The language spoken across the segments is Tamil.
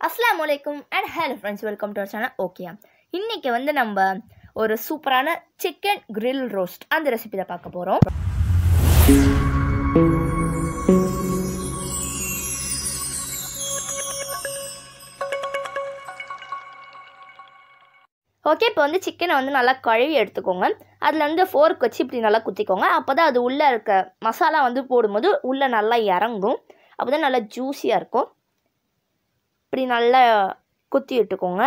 அஸ்லாம் வலைக்கும் and hello friends welcome to our channel okay இன்னைக்கு வந்து நம்ம ஒரு சூப்பரான சிக்கன் grill ரோஸ்ட் அந்த ரெசிபி தான் பார்க்க போகிறோம் ஓகே இப்போ வந்து சிக்கனை வந்து நல்லா கழுவி எடுத்துக்கோங்க அதில் வந்து ஃபோர்க் வச்சு இப்படி நல்லா குத்திக்கோங்க அப்போ தான் அது உள்ளே இருக்க மசாலா வந்து போடும்போது உள்ளே நல்லா இறங்கும் அப்போ தான் நல்லா ஜூஸியாக இருக்கும் இப்படி நல்லா குத்தி விட்டுக்கோங்க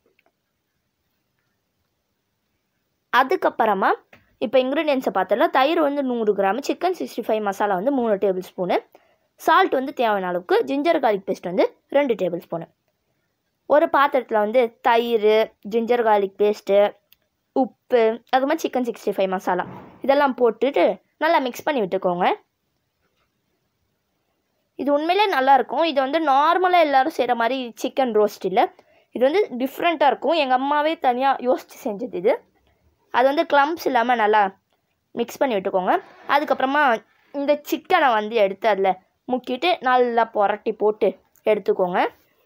அதுக்கப்புறமா இப்போ இன்க்ரீடியன்ஸை பார்த்தோம்னா தயிர் வந்து நூறு gram chicken sixty five masala வந்து மூணு டேபிள் ஸ்பூனு சால்ட் வந்து தேவையான அளவுக்கு ஜிஞ்சர் garlic பேஸ்ட் வந்து ரெண்டு டேபிள் ஸ்பூனு ஒரு பாத்திரத்தில் வந்து தயிர் ஜிஞ்சர் garlic பேஸ்ட்டு உப்பு அது மாதிரி சிக்கன் சிக்ஸ்டி ஃபைவ் மசாலா இதெல்லாம் போட்டுட்டு நல்லா மிக்ஸ் பண்ணி விட்டுக்கோங்க இது உண்மையிலே நல்லா இருக்கும் இது வந்து நார்மலாக எல்லாரும் செய்கிற மாதிரி சிக்கன் ரோஸ்ட் இல்லை இது வந்து டிஃப்ரெண்ட்டாக இருக்கும் எங்கள் அம்மாவே தனியாக யோசித்து செஞ்சது இது அது வந்து க்ளம்ப்ஸ் இல்லாமல் நல்லா மிக்ஸ் பண்ணி விட்டுக்கோங்க அதுக்கப்புறமா இந்த சிக்கனை வந்து எடுத்து அதில் முக்கிட்டு நல்லா புரட்டி போட்டு எடுத்துக்கோங்க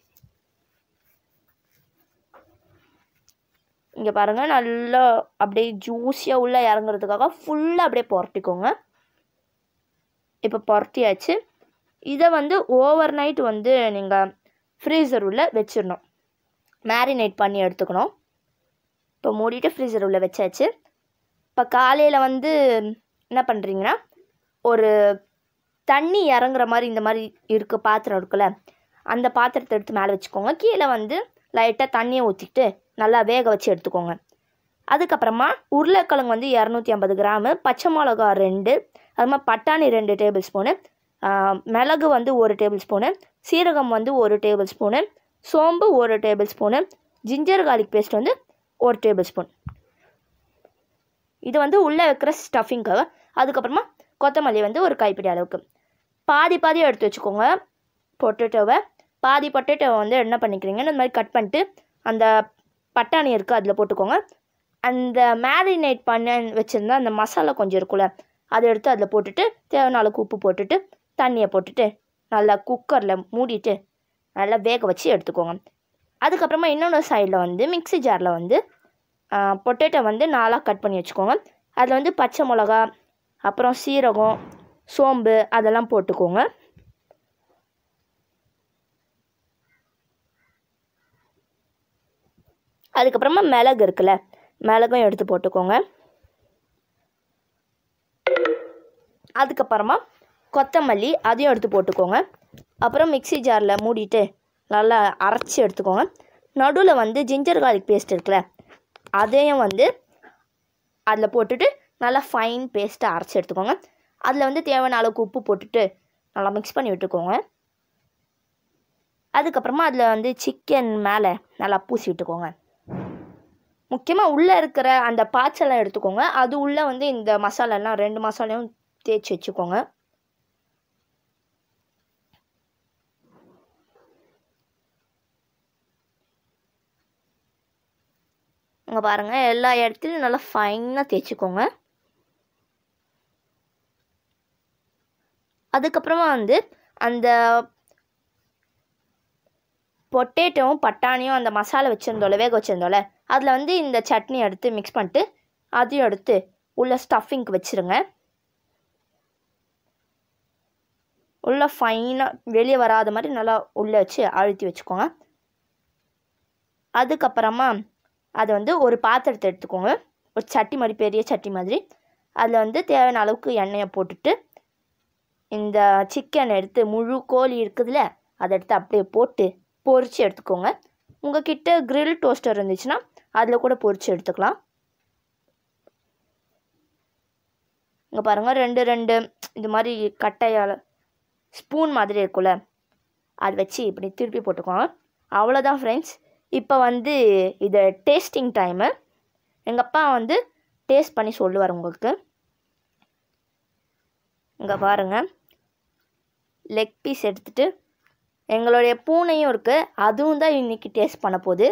இங்கே பாருங்கள் நல்லா அப்படியே ஜூஸியாக உள்ளே இறங்குறதுக்காக ஃபுல்லாக அப்படியே புரட்டிக்கோங்க இப்போ புரட்டியாச்சு இதை வந்து ஓவர் நைட் வந்து நீங்கள் ஃப்ரீசர் உள்ள வச்சிடணும் மேரினேட் பண்ணி எடுத்துக்கணும் இப்போ மூடிட்டு ஃப்ரீசர் உள்ள வச்சாச்சு இப்போ காலையில் வந்து என்ன பண்ணுறீங்கன்னா ஒரு தண்ணி இறங்குற மாதிரி இந்த மாதிரி இருக்க பாத்திரம் இருக்குல்ல அந்த பாத்திரத்தை எடுத்து மேலே வச்சுக்கோங்க கீழே வந்து லைட்டாக தண்ணியை ஊற்றிட்டு நல்லா வேக வச்சு எடுத்துக்கோங்க அதுக்கப்புறமா உருளைக்கிழங்கு வந்து இரநூத்தி ஐம்பது கிராமு பச்சை மிளகா ரெண்டு அது மாதிரி பட்டாணி ரெண்டு டேபிள் ஸ்பூனு மிளகு வந்து ஒரு டேபிள் ஸ்பூனு சீரகம் வந்து ஒரு டேபிள் ஸ்பூனு சோம்பு ஒரு tablespoon ginger garlic paste வந்து ஒரு டேபிள் ஸ்பூன் இது வந்து உள்ளே வைக்கிற ஸ்டஃபிங்க்காக அதுக்கப்புறமா கொத்தமல்லி வந்து ஒரு கைப்பிடி அளவுக்கு பாதி பாதியாக எடுத்து வச்சுக்கோங்க பொட்டேட்டோவை பாதி பொட்டேட்டோவை வந்து என்ன பண்ணிக்கிறீங்கன்னு இந்த மாதிரி கட் பண்ணிட்டு அந்த பட்டாணி இருக்குது அதில் போட்டுக்கோங்க அந்த மேரினேட் பண்ண வச்சுருந்தா அந்த மசாலா கொஞ்சம் இருக்குல்ல அதை எடுத்து அதில் போட்டுட்டு தேவையான அளவுக்கு உப்பு போட்டுட்டு தண்ணியை போட்டுட்டு நல்லா குக்கரில் மூடிட்டு நல்லா வேக வச்சு எடுத்துக்கோங்க அதுக்கப்புறமா இன்னொன்று சைடில் வந்து மிக்ஸி ஜாரில் வந்து பொட்டேட்டோ வந்து நாலாக கட் பண்ணி வச்சுக்கோங்க அதில் வந்து பச்சை மிளகா அப்புறம் சீரகம் சோம்பு அதெல்லாம் போட்டுக்கோங்க அதுக்கப்புறமா மிளகு இருக்குல்ல மிளகும் எடுத்து போட்டுக்கோங்க அதுக்கப்புறமா கொத்தமல்லி அதையும் எடுத்து போட்டுக்கோங்க அப்புறம் மிக்ஸி ஜாரில் மூடிட்டு நல்லா அரைச்சி எடுத்துக்கோங்க நடுவில் வந்து ஜிஞ்சர் garlic பேஸ்ட் இருக்குல்ல அதையும் வந்து அதில் போட்டுட்டு நல்லா ஃபைன் பேஸ்ட்டாக அரைச்சி எடுத்துக்கோங்க அதில் வந்து தேவையான அளவுக்கு உப்பு போட்டுட்டு நல்லா மிக்ஸ் பண்ணி விட்டுக்கோங்க அதுக்கப்புறமா அதில் வந்து சிக்கன் மேலே நல்லா பூசி விட்டுக்கோங்க முக்கியமாக உள்ளே இருக்கிற அந்த பாய்ச்சலாம் எடுத்துக்கோங்க அது உள்ளே வந்து இந்த மசாலாலாம் ரெண்டு மசாலையும் தேய்ச்சி வச்சுக்கோங்க இங்கே பாருங்கள் எல்லா இடத்துலையும் நல்லா ஃபைனாக தேய்ச்சிக்கோங்க அதுக்கப்புறமா வந்து அந்த பொட்டேட்டோவும் பட்டாணியும் அந்த மசாலா வச்சுருந்தோம்ல வேக வச்சுருந்தோம்ல அதில் வந்து இந்த சட்னி எடுத்து மிக்ஸ் பண்ணிட்டு அதையும் எடுத்து உள்ள ஸ்டஃபிங்க்கு வச்சுருங்க உள்ள ஃபைனாக வெளியே வராத மாதிரி நல்லா உள்ளே வச்சு அழுத்தி வச்சுக்கோங்க அதுக்கப்புறமா அதை வந்து ஒரு பாத்திரத்தை எடுத்துக்கோங்க ஒரு சட்டி மாதிரி பெரிய சட்டி மாதிரி அதில் வந்து தேவையான அளவுக்கு எண்ணெயை போட்டுட்டு இந்த சிக்கன் எடுத்து முழு கோழி இருக்குதுல்ல அதை எடுத்து அப்படியே போட்டு பொரித்து எடுத்துக்கோங்க உங்ககிட்ட grill டோஸ்டர் இருந்துச்சுன்னா அதில் கூட பொரித்து எடுத்துக்கலாம் இங்கே பாருங்கள் ரெண்டு ரெண்டு இது மாதிரி கட்டையால் ஸ்பூன் மாதிரி இருக்குல்ல அது வச்சு இப்படி திருப்பி போட்டுக்கோங்க அவ்வளோதான் ஃப்ரெண்ட்ஸ் இப்போ வந்து இது டேஸ்டிங் டைமு எங்கள் அப்பா வந்து டேஸ்ட் பண்ணி சொல்லுவார் உங்களுக்கு இங்கே பாருங்கள் லெக் பீஸ் எடுத்துட்டு எங்களுடைய பூனையும் இருக்குது அதுவும் தான் இன்றைக்கி டேஸ்ட் பண்ண போகுது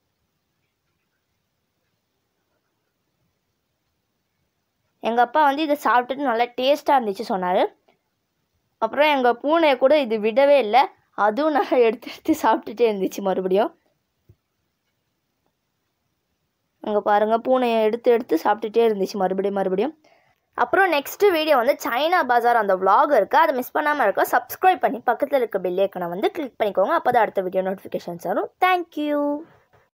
எங்கள் அப்பா வந்து இதை சாப்பிட்டுட்டு நல்லா டேஸ்ட்டாக இருந்துச்சு சொன்னார் அப்புறம் எங்கள் பூனையை கூட இது விடவே இல்லை அதுவும் நான் எடுத்து எடுத்து சாப்பிட்டுட்டே இருந்துச்சு மறுபடியும் அங்கே பாருங்கள் பூனையை எடுத்து எடுத்து சாப்பிட்டுட்டே இருந்துச்சு மறுபடியும் மறுபடியும் அப்புறம் நெக்ஸ்ட் வீடியோ வந்து சைனா பஜார் அந்த vlog இருக்குது அதை மிஸ் பண்ணாமல் இருக்க சப்ஸ்கிரைப் பண்ணி பக்கத்தில் இருக்க பெல் ஐக்கனை வந்து கிளிக் பண்ணிக்கோங்க அப்போ தான் அடுத்த வீடியோ நோட்டிஃபிகேஷன்ஸ் வரும் தேங்க்யூ